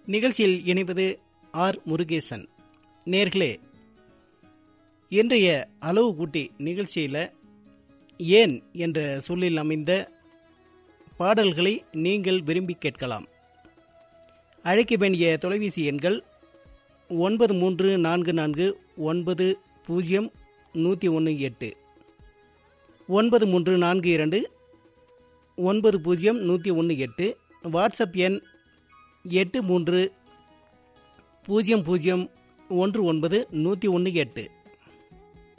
நிகழ்ச்சியில் இணைவது ஆர் முருகேசன் நேர்களே இன்றைய அளவு கூட்டி நிகழ்ச்சியில் ஏன் என்ற சொல்லில் அமைந்த பாடல்களை நீங்கள் விரும்பி கேட்கலாம் அழைக்க வேண்டிய தொலைபேசி எண்கள் ஒன்பது மூன்று நான்கு நான்கு ஒன்பது பூஜ்ஜியம் நூற்றி ஒன்று எட்டு ஒன்பது மூன்று நான்கு இரண்டு ஒன்பது பூஜ்ஜியம் நூற்றி ஒன்று எட்டு வாட்ஸ்அப் எண் எட்டு மூன்று பூஜ்ஜியம் பூஜ்ஜியம் ஒன்று ஒன்பது நூற்றி ஒன்று எட்டு